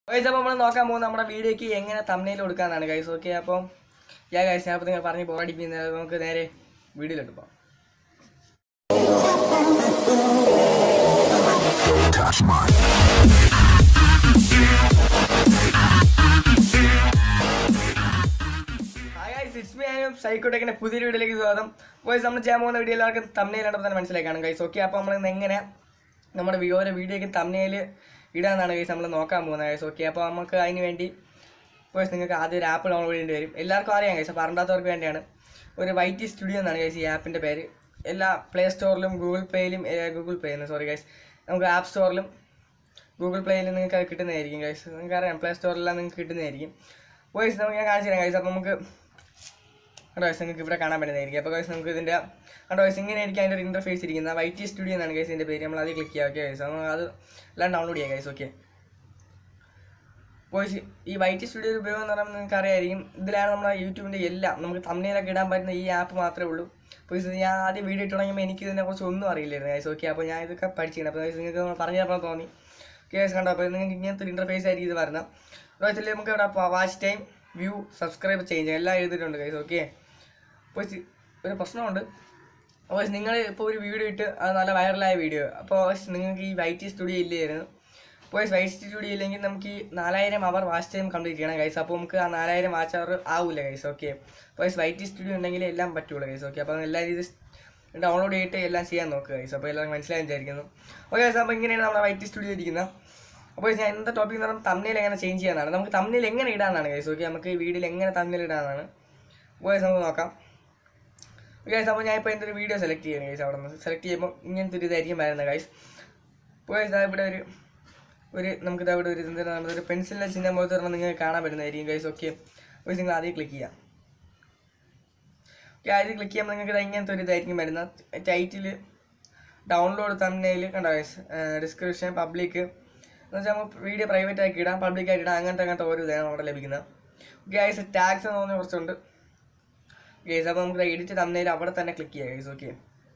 guys അപ്പോൾ നമ്മൾ നോക്കാൻ പോകുന്നത് നമ്മുടെ വീഡിയോക്ക് എങ്ങനെ തമ്മിൽ കൊടുക്കാന്നാണ് ഗൈസ് ഓക്കെ അപ്പം ഞാൻ ഗൈസ് ഞാൻ അപ്പോൾ നിങ്ങൾ പറഞ്ഞ് ബോറടിപ്പിക്കുന്നത് നമുക്ക് നേരെ വീഡിയോയിലോട്ട് പോകാം ഹായ് ഗൈസ് ഇറ്റ്സ് മീ ആയും സൈക്കോടെക്കിന്റെ പുതിയൊരു വീഡിയോയിലേക്ക് സ്വാഗതം ഗൈസ് നമ്മൾ ചെയ്യാൻ പോകുന്ന വീഡിയോ എല്ലാവർക്കും തമ്മിൽ കണ്ടപ്പോൾ തന്നെ മനസ്സിലാക്കാണ് ഗൈസ് ഓക്കെ അപ്പോൾ നമ്മൾ ഇന്ന് എങ്ങനെ നമ്മുടെ വി- ഓരോ വീഡിയോയ്ക്ക് തമ്മിൽ ഇടാന്നാണ് ഗൈസ് നമ്മൾ നോക്കാൻ പോകുന്നത് ഗൈസ് ഓക്കെ അപ്പോൾ നമുക്ക് അതിന് വേണ്ടി ഗൈസ് നിങ്ങൾക്ക് ആദ്യം ഒരു ആപ്പ് ഡൗൺലോഡ് ചെയ്യേണ്ടി വരും എല്ലാവർക്കും അറിയാം ഗൈസ് അപ്പോൾ അറിയാത്തവർക്ക് വേണ്ടിയാണ് ഒരു വൈറ്റി സ്റ്റുഡിയോ എന്നാണ് ഗൈസ് ഈ ആപ്പിൻ്റെ പേര് എല്ലാ പ്ലേ സ്റ്റോറിലും ഗൂഗിൾ പേയിലും ഗൂഗിൾ പേ സോറി ഗൈസ് നമുക്ക് ആപ്പ് സ്റ്റോറിലും ഗൂഗിൾ പ്ലേയിൽ നിങ്ങൾക്ക് അത് കിട്ടുന്നതായിരിക്കും ഗൈസ് നിങ്ങൾക്ക് അറിയാം പ്ലേ സ്റ്റോറിലെല്ലാം നിങ്ങൾക്ക് കിട്ടുന്നതായിരിക്കും വോയിസ് നമുക്ക് ഞാൻ കാണിച്ചു തരാം ഗൈസ് അപ്പോൾ നമുക്ക് കണ്ടോ ഗൈസ് നിങ്ങൾക്ക് ഇവിടെ കാണാൻ പറ്റുന്നതായിരിക്കും അപ്പോൾ ഗൈസ് നമുക്ക് ഇതിൻ്റെ കണ്ടോ ഗൈസ് ഇങ്ങനെ ആയിരിക്കും അതിൻ്റെ ഒരു ഇൻ്റർഫേസ് ഇരിക്കുന്നത് വൈറ്റി സ്റ്റുഡിയോ എന്നാണ് ഗൈസ് ഇതിൻ്റെ പേര് നമ്മൾ അത് ക്ലിക്ക് ചെയ്യുക ഓക്കെ ഗൈസ് നമുക്ക് അത് എല്ലാം ഡൗൺലോഡ് ചെയ്യാം ഗൈസ് ഓക്കെ വോയിസ് ഈ വൈറ്റി സ്റ്റുഡിയോ ഉപയോഗം എന്ന് പറയുമ്പോൾ നിങ്ങൾക്ക് അറിയായിരിക്കും ഇതിലാണ് നമ്മുടെ യൂട്യൂബിൻ്റെ എല്ലാം നമുക്ക് തമ്മിലൊക്കെ ഇടാൻ പറ്റുന്ന ഈ ആപ്പ് മാത്രമേ ഉള്ളൂ അപ്പോൾ ഇത് ഞാൻ ആദ്യം വീഡിയോ ഇട്ട് തുടങ്ങിയപ്പോൾ എനിക്ക് ഇതിനെക്കുറിച്ച് ഒന്നും അറിയില്ലായിരുന്നു ഗൈസ് ഓക്കെ അപ്പോൾ ഞാൻ ഇതൊക്കെ പഠിച്ചിട്ടുണ്ട് അപ്പോൾ ഗൈസ് നിങ്ങൾക്ക് പറഞ്ഞു തരണം തോന്നി കേസ് കണ്ടോ അപ്പോൾ നിങ്ങൾക്ക് ഇങ്ങനത്തെ ഒരു ഇൻ്റർഫേസ് ആയിരിക്കും ഇത് വരുന്നത് അതുപോലെ നമുക്ക് ഇവിടെ watch time view subscribe change എല്ലാം എഴുതിയിട്ടുണ്ട് ഗൈസ് ഓക്കെ അപ്പോൾ ഇത് ഒരു പ്രശ്നമുണ്ട് അപ്പോൾ നിങ്ങൾ ഇപ്പോൾ ഒരു വീഡിയോ ഇട്ട് അത് നല്ല വൈറലായ വീഡിയോ അപ്പോൾ നിങ്ങൾക്ക് ഈ വൈറ്റ് സ്റ്റുഡിയോ ഇല്ലായിരുന്നു അപ്പോൾ വൈറ്റ് സ്റ്റുഡിയോ ഇല്ലെങ്കിൽ നമുക്ക് ഈ നാലായിരം അവർ വാച്ച് ടൈം കംപ്ലീറ്റ് ചെയ്യണം ഗൈസ് അപ്പോൾ നമുക്ക് ആ നാലായിരം വാച്ച് അവർ ആവില്ല ഗൈസ് ഓക്കെ അപ്പോൾ വൈറ്റ് സ്റ്റുഡിയോ ഉണ്ടെങ്കിൽ എല്ലാം പറ്റുള്ളൂ ഗൈസ് ഓക്കെ അപ്പോൾ എല്ലാവരും ഇത് ഡൗൺലോഡ് ചെയ്തിട്ട് എല്ലാം ചെയ്യാൻ നോക്കുക ഗൈസ് അപ്പോൾ എല്ലാവർക്കും മനസ്സിലായി വിചാരിക്കുന്നു ഓക്കെ ഗൈസ് അപ്പോൾ ഇങ്ങനെയാണ് നമ്മുടെ വൈറ്റ് സ്റ്റുഡിയോ ഇരിക്കുന്നത് അപ്പോൾ ഞാൻ ഇന്നത്തെ ടോപ്പിക് എന്ന് പറയുമ്പോൾ തമ്മിൽ എങ്ങനെ ചേഞ്ച് ചെയ്യാനാണ് നമുക്ക് തമ്മിൽ എങ്ങനെ ഇടാനാണ് ഗൈസ് ഓക്കെ നമുക്ക് ഈ വീഡിയോയിൽ എങ്ങനെ തമ്മിൽ ഇടാനാണ് അപ്പോൾ ഗൈസ് നമുക്ക് നോക്കാം ഗൈസ് അപ്പോൾ ഞാൻ ഇപ്പോൾ എൻ്റെ ഒരു വീഡിയോ സെലക്ട് ചെയ്യണം ഗൈസ് അവിടെ നിന്ന് സെലക്ട് ചെയ്യുമ്പോൾ ഇങ്ങനത്തെ ഒരു ഇതായിരിക്കും വരുന്നത് ഗൈസ് അപ്പോൾ ഗൈസ് ദാ ഇവിടെ ഒരു ഒരു നമുക്ക് ഇതാ ഇവിടെ ഒരു എന്താണ് ഒരു പെൻസിലിൻ്റെ ചിഹ്നം പോലത്തെ ഒരെണ്ണം നിങ്ങൾക്ക് കാണാൻ പറ്റുന്നതായിരിക്കും ഗൈസ് ഓക്കെ ഗൈസ് നിങ്ങൾ ആദ്യം ക്ലിക്ക് ചെയ്യാം ഓക്കെ ആദ്യം ക്ലിക്ക് ചെയ്യുമ്പോൾ നിങ്ങൾക്ക് ഇത് ഇങ്ങനത്തെ ഒരു ഇതായിരിക്കും വരുന്നത് ടൈറ്റിൽ ഡൗൺലോഡ് തമ്മിൽ കണ്ടോ ഗൈസ് ഡിസ്ക്രിപ്ഷൻ പബ്ലിക് എന്ന് വെച്ചാൽ നമുക്ക് വീഡിയോ പ്രൈവറ്റ് ആക്കി ഇടാം പബ്ലിക് ആയിട്ട് ഇടാം അങ്ങനത്തെ അങ്ങനത്തെ ഓരോ ഇതാണ് അവിടെ ലഭിക്കുന്നത് ഗൈസ് ടാക്സ് എന്ന് പറഞ്ഞ കുറച്ചുണ്ട് ഗൈസ് അപ്പോൾ നമുക്ക് എഡിറ്റ് തമ്മിൽ അവിടെ തന്നെ ക്ലിക്ക് ചെയ്യാം ഗൈസ് ഓക്കെ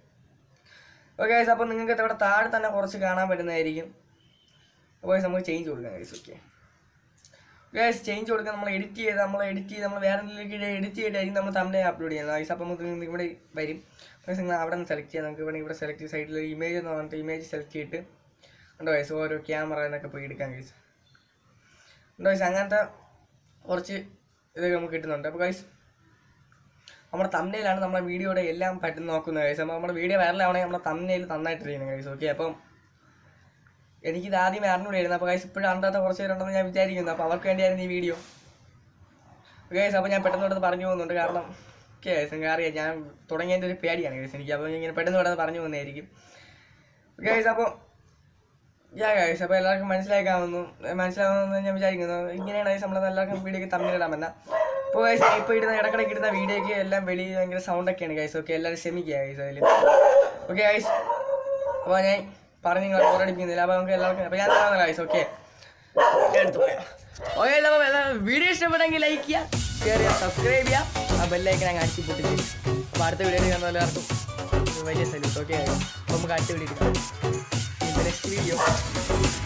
ഓക്കെ ഗൈസ് അപ്പോൾ നിങ്ങൾക്ക് ഇവിടെ താഴെ തന്നെ കുറച്ച് കാണാൻ പറ്റുന്നതായിരിക്കും അപ്പോൾ ഗൈസ് നമുക്ക് ചേഞ്ച് കൊടുക്കാം ഗൈസ് ഓക്കെ ഗൈസ് ചേഞ്ച് കൊടുക്കാൻ നമ്മൾ എഡിറ്റ് ചെയ്ത് നമ്മൾ എഡിറ്റ് ചെയ്ത് നമ്മൾ വേറെ എന്തെങ്കിലും എഡിറ്റ് ചെയ്തിട്ടായിരിക്കും നമ്മൾ തമ്മിൽ അപ്ലോഡ് ചെയ്യുന്നത് ഗൈസ് അപ്പോൾ നമുക്ക് നിങ്ങൾക്ക് ഇവിടെ വരും ഗൈസ് നിങ്ങൾ അവിടെ നിന്ന് സെലക്ട് ചെയ്യാം നമുക്ക് ഇവിടെ ഇവിടെ സെലക്ട് ചെയ്ത് സൈഡിൽ ഇമേജ് എന്ന് പറഞ്ഞിട്ട് ഇമേജ് സെലക്ട് ചെയ്തിട്ട് ഉണ്ടോ ഗൈസ് ഓരോ ക്യാമറ എന്നൊക്കെ പോയി എടുക്കാം ഗൈസ് ഉണ്ടോ ഗൈസ് അങ്ങനത്തെ കുറച്ച് ഇതൊക്കെ നമുക്ക് കിട്ടുന്നുണ്ട് അപ്പോൾ ഗൈസ് നമ്മുടെ തമ്മിലാണ് നമ്മുടെ വീഡിയോയുടെ എല്ലാം പറ്റുന്ന നോക്കുന്നത് ഗൈസ് അപ്പോൾ നമ്മുടെ വീഡിയോ വൈറലാവണമെങ്കിൽ നമ്മുടെ തമ്മിൽ നന്നായിട്ടിരിക്കണം ഗൈസ് ഓക്കെ അപ്പം എനിക്കിത് ആദ്യം അറിഞ്ഞൂടായിരുന്നു അപ്പോൾ ഗൈസ് ഇപ്പോഴും അറിയാത്ത കുറച്ച് പേരുണ്ടെന്ന് ഞാൻ വിചാരിക്കുന്നു അപ്പോൾ അവർക്ക് വേണ്ടിയായിരുന്നു ഈ വീഡിയോ ഗൈസ് അപ്പോൾ ഞാൻ പെട്ടെന്ന് പെട്ടെന്ന് പറഞ്ഞു പോകുന്നുണ്ട് കാരണം ഓക്കെ ഗൈസ് നിങ്ങൾക്ക് അറിയാം ഞാൻ തുടങ്ങിയതിൻ്റെ ഒരു പേടിയാണ് ഗൈസ് എനിക്ക് അപ്പോൾ ഇങ്ങനെ പെട്ടെന്ന് പെട്ടെന്ന് പറഞ്ഞു പോകുന്നതായിരിക്കും ഗൈസ് അപ്പോൾ യാ ഗൈസ് അപ്പോൾ എല്ലാവർക്കും മനസ്സിലാക്കാമെന്നു മനസ്സിലാവുമെന്ന് ഞാൻ വിചാരിക്കുന്നു ഇങ്ങനെയാണ് ഗൈസ് നമ്മൾ എല്ലാവർക്കും വീഡിയോക്ക് തമ്മിലിടാമെന്ന അപ്പോൾ ഗൈസ് ഇപ്പോൾ ഇടുന്ന ഇടക്കിടയ്ക്ക് ഇടുന്ന വീഡിയോക്ക് എല്ലാം വെളിയിൽ ഭയങ്കര സൗണ്ടൊക്കെയാണ് ഗൈസ് ഓക്കെ എല്ലാവരും ക്ഷമിക്കുക ഗൈസ് അതിൽ ഓക്കെ ഗൈസ് അപ്പോൾ ഞാൻ പറഞ്ഞ് നിങ്ങൾ ബോറടിപ്പിക്കുന്നില്ല അപ്പോൾ നമുക്ക് എല്ലാവർക്കും അപ്പോൾ ഞാൻ ഗൈസ് ഓക്കെ എടുത്തു പറയാം ഓക്കെ അപ്പോൾ വീഡിയോ ഇഷ്ടപ്പെട്ടെങ്കിൽ ലൈക്ക് ചെയ്യുക ഷെയർ ചെയ്യുക സബ്സ്ക്രൈബ് ചെയ്യുക ആ ബെല്ലൈക്കൻ ഞാൻ കാണിച്ച് പൊട്ടിച്ച് അപ്പോൾ അടുത്ത വീഡിയോ കാണുന്ന എല്ലാവർക്കും ഒരു വലിയ സല്യൂട്ട് ഓക്കെ അപ്പോൾ നമുക്ക് അടുത്ത വീഡിയോ നെക്സ്റ്റ് വീഡിയോ